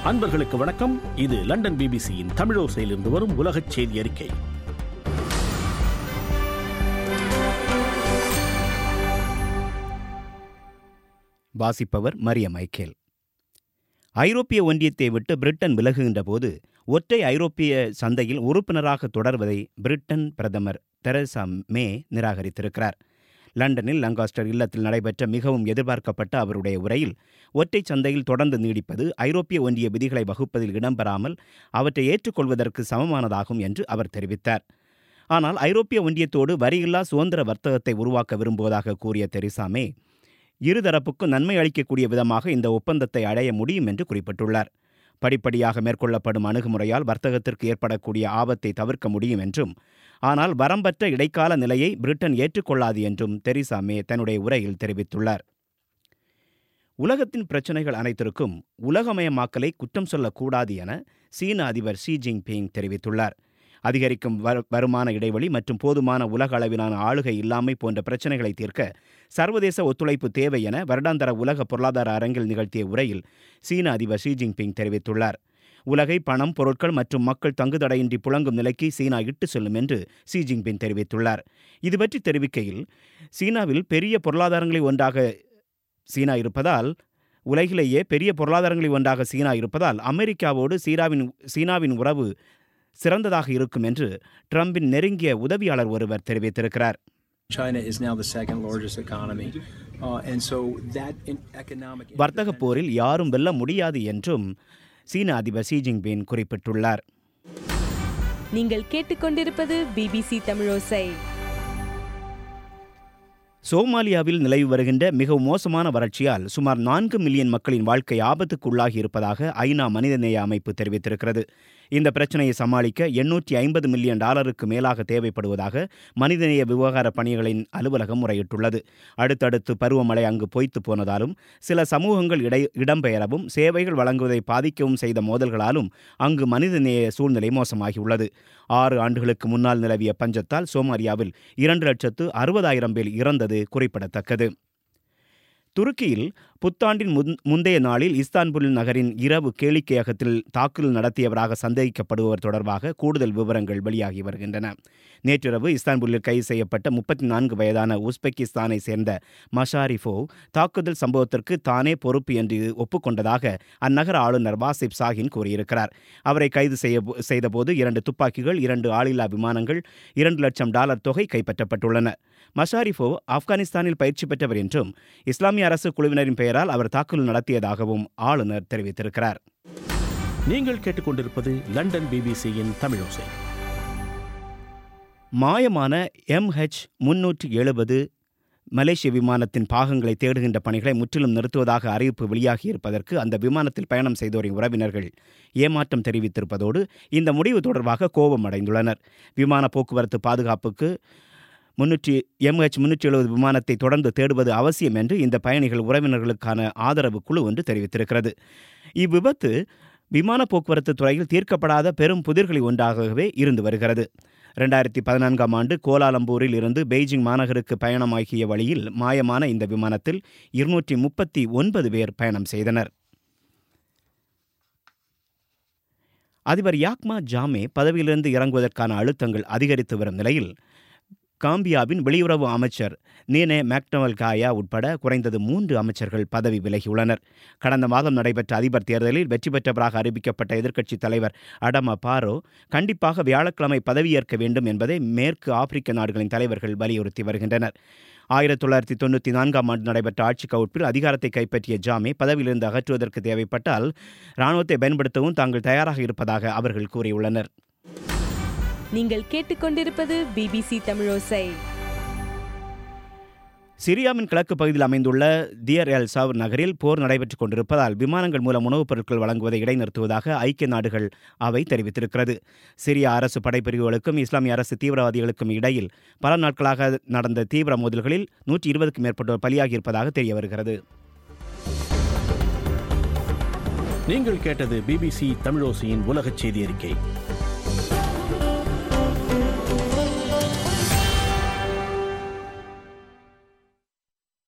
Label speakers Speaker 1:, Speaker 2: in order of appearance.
Speaker 1: அன்பர்களுக்கு வணக்கம் இது லண்டன் பிபிசியின் தமிழோசையிலிருந்து வரும் உலகச் செய்தி அறிக்கை
Speaker 2: வாசிப்பவர் மரிய மைக்கேல் ஐரோப்பிய ஒன்றியத்தை விட்டு பிரிட்டன் விலகுகின்ற போது ஒற்றை ஐரோப்பிய சந்தையில் உறுப்பினராக தொடர்வதை பிரிட்டன் பிரதமர் தெரசா மே நிராகரித்திருக்கிறார் லண்டனில் லங்காஸ்டர் இல்லத்தில் நடைபெற்ற மிகவும் எதிர்பார்க்கப்பட்ட அவருடைய உரையில் ஒற்றை சந்தையில் தொடர்ந்து நீடிப்பது ஐரோப்பிய ஒன்றிய விதிகளை வகுப்பதில் இடம்பெறாமல் அவற்றை ஏற்றுக்கொள்வதற்கு சமமானதாகும் என்று அவர் தெரிவித்தார் ஆனால் ஐரோப்பிய ஒன்றியத்தோடு வரியில்லா சுதந்திர வர்த்தகத்தை உருவாக்க விரும்புவதாக கூறிய தெரேசா மே இருதரப்புக்கும் நன்மை அளிக்கக்கூடிய விதமாக இந்த ஒப்பந்தத்தை அடைய முடியும் என்று குறிப்பிட்டுள்ளார் படிப்படியாக மேற்கொள்ளப்படும் அணுகுமுறையால் வர்த்தகத்திற்கு ஏற்படக்கூடிய ஆபத்தை தவிர்க்க முடியும் என்றும் ஆனால் வரம்பற்ற இடைக்கால நிலையை பிரிட்டன் ஏற்றுக்கொள்ளாது என்றும் தெரீசா மே தன்னுடைய உரையில் தெரிவித்துள்ளார் உலகத்தின் பிரச்சினைகள் அனைத்திற்கும் உலகமயமாக்கலை குற்றம் சொல்லக்கூடாது என சீன அதிபர் ஷி ஜின்பிங் தெரிவித்துள்ளார் அதிகரிக்கும் வருமான இடைவெளி மற்றும் போதுமான உலக அளவிலான ஆளுகை இல்லாமை போன்ற பிரச்சினைகளை தீர்க்க சர்வதேச ஒத்துழைப்பு தேவை என வருடாந்தர உலக பொருளாதார அரங்கில் நிகழ்த்திய உரையில் சீன அதிபர் ஷி ஜின்பிங் தெரிவித்துள்ளார் உலகை பணம் பொருட்கள் மற்றும் மக்கள் தங்குதடையின்றி புழங்கும் நிலைக்கு சீனா இட்டு செல்லும் என்று ஷி ஜின்பிங் தெரிவித்துள்ளார் இது பற்றி தெரிவிக்கையில் சீனாவில் பெரிய பொருளாதாரங்களில் ஒன்றாக சீனா இருப்பதால் உலகிலேயே பெரிய பொருளாதாரங்களில் ஒன்றாக சீனா இருப்பதால் அமெரிக்காவோடு சீனாவின் சீனாவின் உறவு சிறந்ததாக இருக்கும் என்று ட்ரம்பின் நெருங்கிய உதவியாளர் ஒருவர் தெரிவித்திருக்கிறார்
Speaker 3: China is now the second largest economy. Uh, and so that in economic
Speaker 2: வர்த்தக போரில் யாரும் வெல்ல முடியாது என்றும் சீன அதிபர் ஷி ஜின்பிங் குறிப்பிட்டுள்ளார்
Speaker 4: நீங்கள் கேட்டுக்கொண்டிருப்பது பிபிசி தமிழோசை
Speaker 2: சோமாலியாவில் நிலவி வருகின்ற மிக மோசமான வறட்சியால் சுமார் நான்கு மில்லியன் மக்களின் வாழ்க்கை ஆபத்துக்குள்ளாகி இருப்பதாக ஐநா மனிதநேய அமைப்பு தெரிவித்திருக்கிறது இந்த பிரச்சனையை சமாளிக்க எண்ணூற்றி ஐம்பது மில்லியன் டாலருக்கு மேலாக தேவைப்படுவதாக மனிதநேய விவகார பணிகளின் அலுவலகம் முறையிட்டுள்ளது அடுத்தடுத்து பருவமழை அங்கு பொய்த்து போனதாலும் சில சமூகங்கள் இடை இடம்பெயரவும் சேவைகள் வழங்குவதை பாதிக்கவும் செய்த மோதல்களாலும் அங்கு மனிதநேய சூழ்நிலை மோசமாகியுள்ளது ஆறு ஆண்டுகளுக்கு முன்னால் நிலவிய பஞ்சத்தால் சோமாலியாவில் இரண்டு லட்சத்து அறுபதாயிரம் பேர் இறந்தது குறிப்பிடத்தக்கது துருக்கியில் புத்தாண்டின் முந்தைய நாளில் இஸ்தான்புல் நகரின் இரவு கேளிக்கையகத்தில் தாக்குதல் நடத்தியவராக சந்தேகிக்கப்படுபவர் தொடர்பாக கூடுதல் விவரங்கள் வெளியாகி வருகின்றன நேற்றிரவு இஸ்தான்புல்லில் கைது செய்யப்பட்ட முப்பத்தி நான்கு வயதான உஸ்பெகிஸ்தானை சேர்ந்த மஷாரிஃபோ தாக்குதல் சம்பவத்திற்கு தானே பொறுப்பு என்று ஒப்புக்கொண்டதாக அந்நகர ஆளுநர் வாசிப் சாஹின் கூறியிருக்கிறார் அவரை கைது செய்ய செய்தபோது இரண்டு துப்பாக்கிகள் இரண்டு ஆளில்லா விமானங்கள் இரண்டு லட்சம் டாலர் தொகை கைப்பற்றப்பட்டுள்ளன மஷாரிஃபோ ஆப்கானிஸ்தானில் பயிற்சி பெற்றவர் என்றும் இஸ்லாமிய அரசு குழுவினரின் பெயரால் அவர் தாக்குதல் நடத்தியதாகவும் ஆளுநர் தெரிவித்திருக்கிறார்
Speaker 1: நீங்கள் கேட்டுக்கொண்டிருப்பது லண்டன் பிபிசியின் தமிழோசை
Speaker 2: மாயமான எம்ஹெச் முன்னூற்றி எழுபது மலேசிய விமானத்தின் பாகங்களை தேடுகின்ற பணிகளை முற்றிலும் நிறுத்துவதாக அறிவிப்பு வெளியாகியிருப்பதற்கு அந்த விமானத்தில் பயணம் செய்தோரின் உறவினர்கள் ஏமாற்றம் தெரிவித்திருப்பதோடு இந்த முடிவு தொடர்பாக கோபம் அடைந்துள்ளனர் விமான போக்குவரத்து பாதுகாப்புக்கு முன்னூற்றி எம்ஹெச் முன்னூற்றி எழுபது விமானத்தை தொடர்ந்து தேடுவது அவசியம் என்று இந்த பயணிகள் உறவினர்களுக்கான ஆதரவு குழு ஒன்று தெரிவித்திருக்கிறது இவ்விபத்து விமான போக்குவரத்து துறையில் தீர்க்கப்படாத பெரும் புதிர்களில் ஒன்றாகவே இருந்து வருகிறது ரெண்டாயிரத்தி பதினான்காம் ஆண்டு கோலாலம்பூரில் இருந்து பெய்ஜிங் மாநகருக்கு பயணமாகிய வழியில் மாயமான இந்த விமானத்தில் இருநூற்றி முப்பத்தி ஒன்பது பேர் பயணம் செய்தனர் அதிபர் யாக்மா ஜாமே பதவியிலிருந்து இறங்குவதற்கான அழுத்தங்கள் அதிகரித்து வரும் நிலையில் காம்பியாவின் வெளியுறவு அமைச்சர் நீனே மேக்டவல் காயா உட்பட குறைந்தது மூன்று அமைச்சர்கள் பதவி விலகியுள்ளனர் கடந்த மாதம் நடைபெற்ற அதிபர் தேர்தலில் வெற்றி பெற்றவராக அறிவிக்கப்பட்ட எதிர்க்கட்சித் தலைவர் அடம பாரோ கண்டிப்பாக வியாழக்கிழமை பதவியேற்க வேண்டும் என்பதை மேற்கு ஆப்பிரிக்க நாடுகளின் தலைவர்கள் வலியுறுத்தி வருகின்றனர் ஆயிரத்தி தொள்ளாயிரத்தி தொண்ணூற்றி நான்காம் ஆண்டு நடைபெற்ற ஆட்சி கவுப்பில் அதிகாரத்தை கைப்பற்றிய ஜாமே பதவியிலிருந்து அகற்றுவதற்கு தேவைப்பட்டால் இராணுவத்தை பயன்படுத்தவும் தாங்கள் தயாராக இருப்பதாக அவர்கள் கூறியுள்ளனர்
Speaker 4: நீங்கள் கேட்டுக்கொண்டிருப்பது பிபிசி தமிழோசை
Speaker 2: சிரியாவின் கிழக்கு பகுதியில் அமைந்துள்ள தியர் எல் சாவ் நகரில் போர் நடைபெற்றுக் கொண்டிருப்பதால் விமானங்கள் மூலம் உணவுப் பொருட்கள் வழங்குவதை இடைநிறுத்துவதாக ஐக்கிய நாடுகள் அவை தெரிவித்திருக்கிறது சிரியா அரசு படைப்பிரிவுகளுக்கும் இஸ்லாமிய அரசு தீவிரவாதிகளுக்கும் இடையில் பல நாட்களாக நடந்த தீவிர மோதல்களில் நூற்றி இருபதுக்கும் மேற்பட்டோர் பலியாகியிருப்பதாக தெரிய வருகிறது
Speaker 1: நீங்கள் கேட்டது பிபிசி தமிழோசையின் உலகச் செய்தி அறிக்கை